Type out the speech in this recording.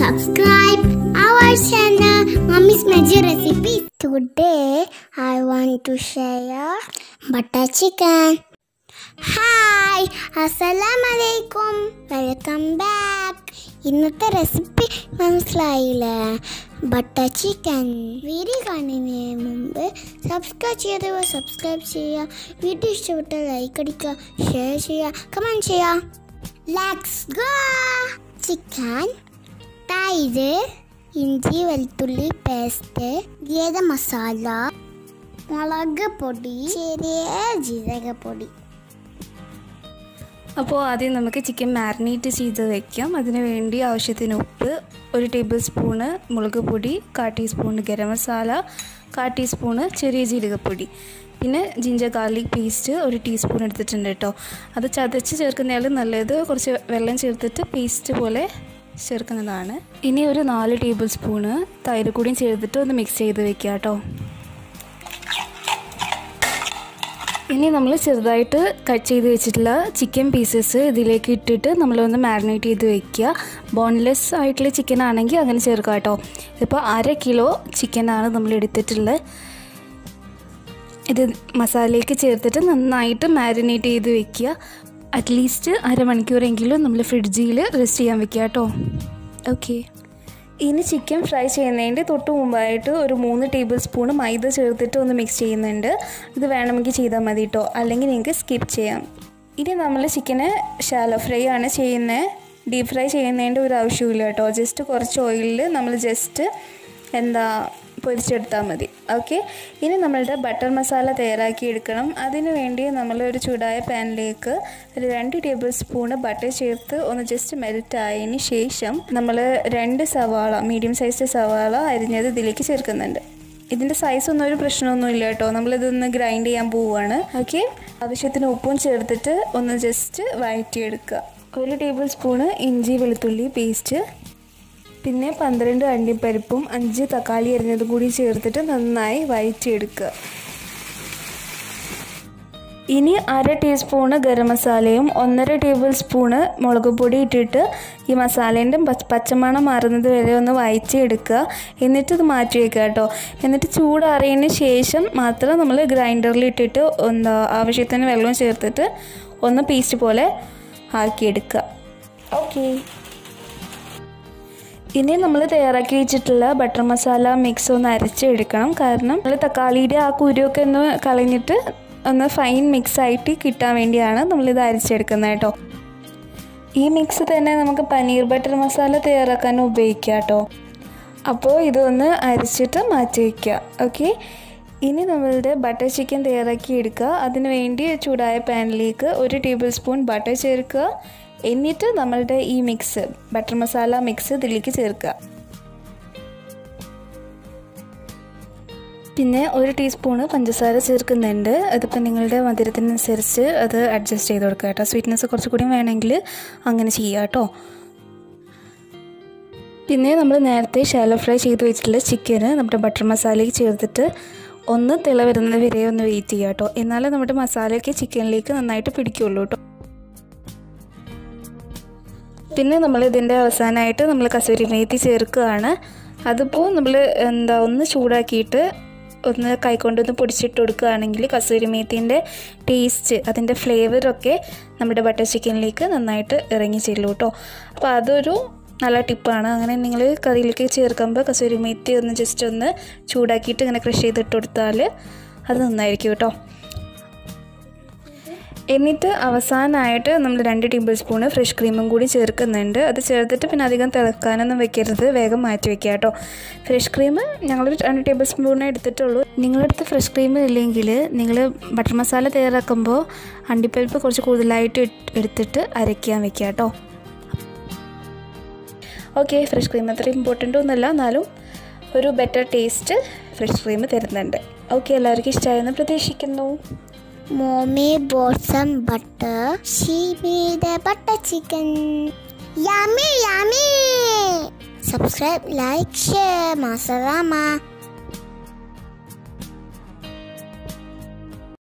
subscribe our channel Mommy's Magic Recipes. Today I want to share butter chicken. Hi അസ്സലാമലൈക്കും welcome back ഇന്നത്തെ recipe മനസ്സിലായില്ലേ butter chicken video കാണുന്നതിന് മുമ്പ് subscribe ചെയ്തവർ subscribe ചെയ്യുക video ഇഷ്ടപ്പെട്ട ലൈക്ക് അടിക്കുക ഷെയർ ചെയ്യുക കമൻറ്റ് ചെയ്യുക ലെറ്റ്സ് ഗോ ചിക്കൻ തൈര് ഇഞ്ചി വെളുത്തുള്ളി പേസ്റ്റ് ഗീത മസാല മുളക് പൊടി ചെറിയ ജീരകപ്പൊടി അപ്പോൾ ആദ്യം നമുക്ക് ചിക്കൻ മാരിനേറ്റ് ചെയ്ത് വെക്കാം അതിന് വേണ്ടി ആവശ്യത്തിന് ഉപ്പ് ഒരു ടേബിൾ സ്പൂണ് മുളക് പൊടി കാ ടീസ്പൂൺ ഗരം മസാല കാ ടീസ്പൂണ് ചെറിയ ജീരകപ്പൊടി പിന്നെ ജിഞ്ചർ ഗാർലിക് പേസ്റ്റ് ഒരു ടീസ്പൂൺ എടുത്തിട്ടുണ്ട് കേട്ടോ അത് ചതച്ച് ചേർക്കുന്നതായാലും നല്ലത് കുറച്ച് വെള്ളം ചേർത്തിട്ട് പേസ്റ്റ് പോലെ ചേർക്കുന്നതാണ് ഇനി ഒരു നാല് ടേബിൾ സ്പൂണ് തൈര് കൂടിയും ചേർത്തിട്ട് ഒന്ന് മിക്സ് ചെയ്ത് വെക്കുക കേട്ടോ ഇനി നമ്മൾ ചെറുതായിട്ട് കട്ട് ചെയ്ത് വെച്ചിട്ടുള്ള ചിക്കൻ പീസസ് ഇതിലേക്ക് ഇട്ടിട്ട് നമ്മളൊന്ന് മാരിനേറ്റ് ചെയ്ത് വെക്കുക ബോൺലെസ് ആയിട്ടുള്ള ചിക്കൻ ആണെങ്കിൽ അങ്ങനെ ചേർക്കാം കേട്ടോ ഇതിപ്പോൾ അര കിലോ ചിക്കനാണ് നമ്മൾ എടുത്തിട്ടുള്ളത് ഇത് മസാലയ്ക്ക് ചേർത്തിട്ട് നന്നായിട്ട് മാരിനേറ്റ് ചെയ്ത് വെക്കുക അറ്റ്ലീസ്റ്റ് അരമണിക്കൂറെങ്കിലും നമ്മൾ ഫ്രിഡ്ജിൽ റെസ്റ്റ് ചെയ്യാൻ വെക്കുക കേട്ടോ ഓക്കെ ഇനി ചിക്കൻ ഫ്രൈ ചെയ്യുന്നതിൻ്റെ തൊട്ട് മുമ്പായിട്ട് ഒരു മൂന്ന് ടേബിൾ സ്പൂൺ മൈദ ചേർത്തിട്ട് ഒന്ന് മിക്സ് ചെയ്യുന്നുണ്ട് ഇത് വേണമെങ്കിൽ ചെയ്താൽ മതി കേട്ടോ അല്ലെങ്കിൽ നിങ്ങൾക്ക് സ്കിപ്പ് ചെയ്യാം ഇനി നമ്മൾ ചിക്കന് ഷാലോ ഫ്രൈ ആണ് ചെയ്യുന്നത് ഡീപ്പ് ഫ്രൈ ചെയ്യുന്നതിൻ്റെ ഒരു ആവശ്യമില്ല കേട്ടോ ജസ്റ്റ് കുറച്ച് ഓയിലിൽ നമ്മൾ ജസ്റ്റ് എന്താ പൊരിച്ചെടുത്താൽ മതി ഓക്കെ ഇനി നമ്മളുടെ ബട്ടർ മസാല തയ്യാറാക്കി എടുക്കണം അതിന് വേണ്ടി നമ്മൾ ഒരു ചൂടായ പാനിലേക്ക് ഒരു രണ്ട് ടേബിൾ സ്പൂണ് ബട്ടർ ചേർത്ത് ഒന്ന് ജസ്റ്റ് മെൽറ്റ് ആയതിന് ശേഷം നമ്മൾ രണ്ട് സവാള മീഡിയം സൈസ് സവാള അരിഞ്ഞത് ഇതിലേക്ക് ചേർക്കുന്നുണ്ട് ഇതിൻ്റെ സൈസ് ഒന്നും ഒരു പ്രശ്നമൊന്നുമില്ല കേട്ടോ നമ്മളിതൊന്ന് ഗ്രൈൻഡ് ചെയ്യാൻ പോവുകയാണ് ഓക്കെ ആവശ്യത്തിന് ഉപ്പും ചേർത്തിട്ട് ഒന്ന് ജസ്റ്റ് വഴറ്റിയെടുക്കുക ഒരു ടേബിൾ സ്പൂണ് ഇഞ്ചി വെളുത്തുള്ളി പേസ്റ്റ് പിന്നെ പന്ത്രണ്ട് അണ്ടിപ്പരിപ്പും അഞ്ച് തക്കാളി അരിഞ്ഞതും കൂടി ചേർത്തിട്ട് നന്നായി വഴറ്റിയെടുക്കുക ഇനി അര ടീസ്പൂണ് ഗരം മസാലയും ഒന്നര ടേബിൾ സ്പൂണ് മുളക് പൊടി ഇട്ടിട്ട് ഈ മസാലേൻ്റെ പച്ചമണം മാറുന്നത് വരെ ഒന്ന് വഴറ്റിയെടുക്കുക എന്നിട്ട് ഇത് മാറ്റി വയ്ക്കുക കേട്ടോ എന്നിട്ട് ചൂടാറിയതിന് ശേഷം മാത്രം നമ്മൾ ഗ്രൈൻഡറിൽ ഇട്ടിട്ട് എന്താ ആവശ്യത്തിന് വെള്ളം ചേർത്തിട്ട് ഒന്ന് പേസ്റ്റ് പോലെ ആക്കിയെടുക്കുക ഓക്കേ ഇനി നമ്മൾ തയ്യാറാക്കി വെച്ചിട്ടുള്ള ബട്ടർ മസാല മിക്സ് ഒന്ന് അരച്ചെടുക്കണം കാരണം നമ്മൾ തക്കാളിയുടെ ആ കുരുവൊക്കെ ഒന്ന് കളഞ്ഞിട്ട് ഒന്ന് ഫൈൻ മിക്സ് ആയിട്ട് കിട്ടാൻ വേണ്ടിയാണ് നമ്മളിത് അരച്ചെടുക്കുന്നത് കേട്ടോ ഈ മിക്സ് തന്നെ നമുക്ക് പനീർ ബട്ടർ മസാല തയ്യാറാക്കാൻ ഉപയോഗിക്കാം കേട്ടോ അപ്പോൾ ഇതൊന്ന് അരച്ചിട്ട് മാറ്റി വയ്ക്കുക ഓക്കെ ഇനി നമ്മളുടെ ബട്ടർ ചിക്കൻ തയ്യാറാക്കി എടുക്കുക അതിന് വേണ്ടി ചൂടായ പാനിലേക്ക് ഒരു ടേബിൾ സ്പൂൺ ബട്ടർ ചേർക്കുക എന്നിട്ട് നമ്മളുടെ ഈ മിക്സ് ബട്ടർ മസാല മിക്സ് ഇതിലേക്ക് ചേർക്കുക പിന്നെ ഒരു ടീസ്പൂണ് പഞ്ചസാര ചേർക്കുന്നുണ്ട് അതിപ്പോൾ നിങ്ങളുടെ മധുരത്തിനനുസരിച്ച് അത് അഡ്ജസ്റ്റ് ചെയ്ത് കൊടുക്കുക കേട്ടോ സ്വീറ്റ്നെസ് കുറച്ചുകൂടി വേണമെങ്കിൽ അങ്ങനെ ചെയ്യുക കേട്ടോ പിന്നെ നമ്മൾ നേരത്തെ ഷാലോ ഫ്രൈ ചെയ്ത് വെച്ചിട്ടുള്ള ചിക്കന് നമ്മുടെ ബട്ടർ മസാലയ്ക്ക് ചേർത്തിട്ട് ഒന്ന് തിള വരുന്നത് വരെ ഒന്ന് വെയിറ്റ് ചെയ്യുക കേട്ടോ എന്നാലേ നമ്മുടെ മസാലയൊക്കെ ചിക്കനിലേക്ക് നന്നായിട്ട് പിടിക്കുകയുള്ളൂ കേട്ടോ പിന്നെ നമ്മൾ ഇതിൻ്റെ അവസാനമായിട്ട് നമ്മൾ കസൂരി മേത്തി ചേർക്കുകയാണ് അതിപ്പോൾ നമ്മൾ എന്താ ഒന്ന് ചൂടാക്കിയിട്ട് ഒന്ന് കൈകൊണ്ടൊന്ന് പൊടിച്ചിട്ട് കൊടുക്കുകയാണെങ്കിൽ കസൂരി മേത്തിൻ്റെ ടേസ്റ്റ് അതിൻ്റെ ഫ്ലേവറൊക്കെ നമ്മുടെ ബട്ടർ ചിക്കനിലേക്ക് നന്നായിട്ട് ഇറങ്ങി ചെല്ലും കേട്ടോ അപ്പോൾ അതൊരു നല്ല ടിപ്പാണ് അങ്ങനെ നിങ്ങൾ കറിയിലേക്ക് ചേർക്കുമ്പോൾ കസൂരി മേത്തി ഒന്ന് ജസ്റ്റ് ഒന്ന് ചൂടാക്കിയിട്ട് ഇങ്ങനെ ക്രഷ് ചെയ്തിട്ട് കൊടുത്താൽ അത് നന്നായിരിക്കും കേട്ടോ എന്നിട്ട് അവസാനമായിട്ട് നമ്മൾ രണ്ട് ടേബിൾ സ്പൂണ് ഫ്രഷ് ക്രീമും കൂടി ചേർക്കുന്നുണ്ട് അത് ചേർത്തിട്ട് പിന്നെ അധികം തിളക്കാനൊന്നും വെക്കരുത് വേഗം മാറ്റി വെക്കുക കേട്ടോ ഫ്രഷ് ക്രീം ഞങ്ങൾ രണ്ട് ടേബിൾ സ്പൂണേ എടുത്തിട്ടുള്ളൂ നിങ്ങളടുത്ത് ഫ്രഷ് ക്രീം ഇല്ലെങ്കിൽ നിങ്ങൾ ബട്ടർ മസാല തയ്യാറാക്കുമ്പോൾ അണ്ടിപ്പരിപ്പ് കുറച്ച് കൂടുതലായിട്ട് എടുത്തിട്ട് അരയ്ക്കാൻ വെക്കുക കേട്ടോ ഓക്കെ ഫ്രഷ് ക്രീം അത്ര ഇമ്പോർട്ടൻ്റ് ഒന്നുമല്ല എന്നാലും ഒരു ബെറ്റർ ടേസ്റ്റ് ഫ്രഷ് ക്രീം തരുന്നുണ്ട് ഓക്കെ എല്ലാവർക്കും ഇഷ്ടമായെന്ന് പ്രതീക്ഷിക്കുന്നു Mommy bought some butter. She made a butter chicken. Yummy, yummy! Subscribe, like, share, Masarama.